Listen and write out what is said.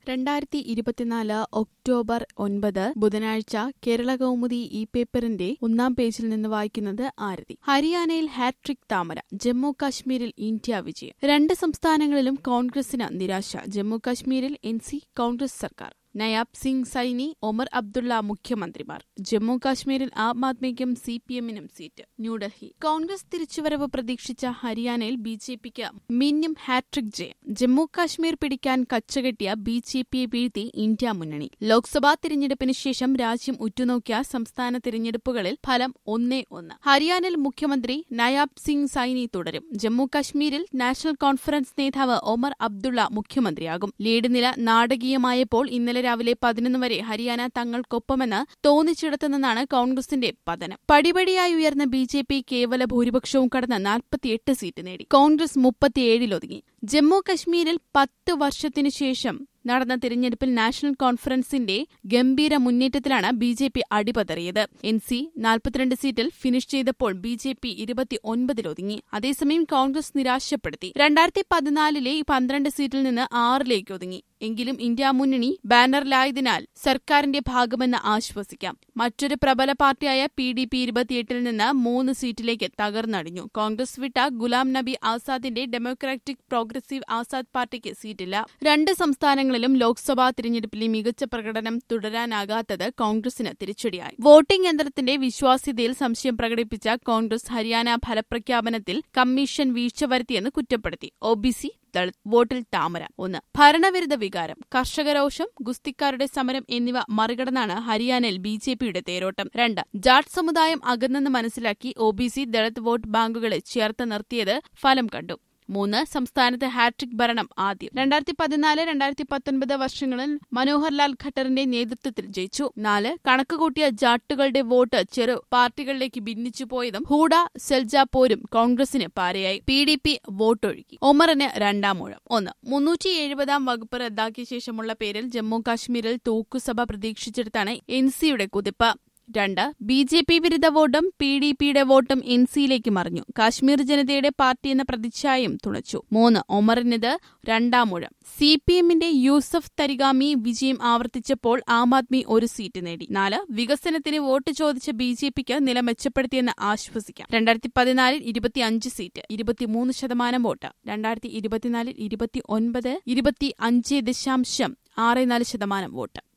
രണ്ടായിരത്തി ഇരുപത്തിനാല് ഒക്ടോബർ ഒൻപത് ബുധനാഴ്ച കേരള കൗമുദി ഇ പേപ്പറിന്റെ ഒന്നാം പേജിൽ നിന്ന് വായിക്കുന്നത് ആരതി ഹരിയാനയിൽ ഹാട്രിക് താമര ജമ്മു കാശ്മീരിൽ ഇന്ത്യ വിജയം രണ്ട് സംസ്ഥാനങ്ങളിലും കോൺഗ്രസിന് നിരാശ ജമ്മു കാശ്മീരിൽ എൻ സി കോൺഗ്രസ് സർക്കാർ നയാബ് സിംഗ് സൈനി ഒമർ അബ്ദുള്ള മുഖ്യമന്ത്രിമാർ ജമ്മു കാശ്മീരിൽ ആം ആദ്മിക്കും സി പി എമ്മിനും സീറ്റ് ന്യൂഡൽഹി കോൺഗ്രസ് തിരിച്ചുവരവ് പ്രതീക്ഷിച്ച ഹരിയാനയിൽ ബി ജെ പിക്ക് മിന്നും ഹാട്രിക് ജയം ജമ്മു കാശ്മീർ പിടിക്കാൻ കച്ചകെട്ടിയ ബി ജെ പിയെ വീഴ്ത്തി ഇന്ത്യ മുന്നണി ലോക്സഭാ തിരഞ്ഞെടുപ്പിന് ശേഷം രാജ്യം ഉറ്റുനോക്കിയ സംസ്ഥാന തിരഞ്ഞെടുപ്പുകളിൽ ഫലം ഒന്നേ ഒന്ന് ഹരിയാനയിൽ മുഖ്യമന്ത്രി നയാബ് സിംഗ് സൈനി തുടരും ജമ്മു കാശ്മീരിൽ നാഷണൽ കോൺഫറൻസ് നേതാവ് ഒമർ അബ്ദുള്ള മുഖ്യമന്ത്രിയാകും ലീഡ് നില നാടകീയമായപ്പോൾ ഇന്നലെ രാവിലെ പതിനൊന്ന് വരെ ഹരിയാന തങ്ങൾക്കൊപ്പമെന്ന് തോന്നിച്ചിടത്തുനിന്നാണ് കോൺഗ്രസിന്റെ പതനം പടിപടിയായി ഉയർന്ന ബി ജെ പി കേവല ഭൂരിപക്ഷവും കടന്ന് നാൽപ്പത്തിയെട്ട് സീറ്റ് നേടി കോൺഗ്രസ് മുപ്പത്തിയേഴിലൊതുങ്ങി ജമ്മു കശ്മീരിൽ പത്ത് വർഷത്തിനു ശേഷം നടന്ന തിരഞ്ഞെടുപ്പിൽ നാഷണൽ കോൺഫറൻസിന്റെ ഗംഭീര മുന്നേറ്റത്തിലാണ് ബി ജെ പി അടിപതറിയത് എൻ സി നാൽപ്പത്തിരണ്ട് സീറ്റിൽ ഫിനിഷ് ചെയ്തപ്പോൾ ബി ജെ പി ഇരുപത്തിയൊൻപതിലൊതുങ്ങി അതേസമയം കോൺഗ്രസ് നിരാശപ്പെടുത്തി രണ്ടായിരത്തി പതിനാലിലെ പന്ത്രണ്ട് സീറ്റിൽ നിന്ന് ആറിലേക്ക് ഒതുങ്ങി എങ്കിലും ഇന്ത്യ മുന്നണി ബാനറിലായതിനാൽ സർക്കാരിന്റെ ഭാഗമെന്ന് ആശ്വസിക്കാം മറ്റൊരു പ്രബല പാർട്ടിയായ പി ഡി പി ഇരുപത്തിയെട്ടിൽ നിന്ന് മൂന്ന് സീറ്റിലേക്ക് തകർന്നടിഞ്ഞു കോൺഗ്രസ് വിട്ട ഗുലാം നബി ആസാദിന്റെ ഡെമോക്രാറ്റിക് പ്രോഗ്രസീവ് ആസാദ് പാർട്ടിക്ക് സീറ്റില്ല രണ്ട് സംസ്ഥാനങ്ങളിലും ലോക്സഭാ തിരഞ്ഞെടുപ്പിലെ മികച്ച പ്രകടനം തുടരാനാകാത്തത് കോൺഗ്രസിന് തിരിച്ചടിയായി വോട്ടിംഗ് യന്ത്രത്തിന്റെ വിശ്വാസ്യതയിൽ സംശയം പ്രകടിപ്പിച്ച കോൺഗ്രസ് ഹരിയാന ഫലപ്രഖ്യാപനത്തിൽ കമ്മീഷൻ വീഴ്ച വരുത്തിയെന്ന് കുറ്റപ്പെടുത്തി ഒ ബി സി ദളിത് വോട്ടിൽ താമര ഒന്ന് ഭരണവിരുദ്ധ വികാരം കർഷകരോഷം ഗുസ്തിക്കാരുടെ സമരം എന്നിവ മറികടന്നാണ് ഹരിയാനയിൽ ബി ജെ പിയുടെ തേരോട്ടം രണ്ട് ജാട്ട് സമുദായം അകന്നെന്ന് മനസ്സിലാക്കി O B C Dalit vote ബാങ്കുകളെ ചേർത്ത് നിർത്തിയത് ഫലം കണ്ടു മൂന്ന് സംസ്ഥാനത്ത് ഹാട്രിക് ഭരണം ആദ്യം രണ്ടായിരത്തി പതിനാല് രണ്ടായിരത്തി പത്തൊൻപത് വർഷങ്ങളിൽ മനോഹർലാൽ ഖട്ടറിന്റെ നേതൃത്വത്തിൽ ജയിച്ചു നാല് കണക്കുകൂട്ടിയ ജാട്ടുകളുടെ വോട്ട് ചെറു പാർട്ടികളിലേക്ക് ഭിന്നിച്ചു പോയതും ഹൂഡ സെൽജാപോരും കോൺഗ്രസിന് പാരയായി പി ഡി പി വോട്ടൊഴുകി ഒമറിന് രണ്ടാം ഊഴം ഒന്ന് മുന്നൂറ്റി എഴുപതാം വകുപ്പ് റദ്ദാക്കിയ ശേഷമുള്ള പേരിൽ ജമ്മു കാശ്മീരിൽ തൂക്കുസഭ പ്രതീക്ഷിച്ചെടുത്താണ് എൻ സിയുടെ കുതിപ്പ് രണ്ട് ബി ജെ പി വിരുദ്ധ വോട്ടും പി ഡി പിയുടെ വോട്ടും എൻ സിയിലേക്ക് മറിഞ്ഞു കാശ്മീർ ജനതയുടെ പാർട്ടി എന്ന പ്രതിച്ഛായം തുണച്ചു മൂന്ന് ഒമറിനിത് രണ്ടാം ഊഴം സി പി എമ്മിന്റെ യൂസഫ് തരിഗാമി വിജയം ആവർത്തിച്ചപ്പോൾ ആം ആദ്മി ഒരു സീറ്റ് നേടി നാല് വികസനത്തിന് വോട്ട് ചോദിച്ച ബി ജെ പിക്ക് നില മെച്ചപ്പെടുത്തിയെന്ന് ആശ്വസിക്കാം രണ്ടായിരത്തി പതിനാലിൽ ഇരുപത്തിയഞ്ച് സീറ്റ് ഇരുപത്തിമൂന്ന് ശതമാനം വോട്ട് രണ്ടായിരത്തി ഇരുപത്തിനാലിൽ ഇരുപത്തി ഒൻപത് ഇരുപത്തി അഞ്ച് ദശാംശം ആറ് നാല് ശതമാനം വോട്ട്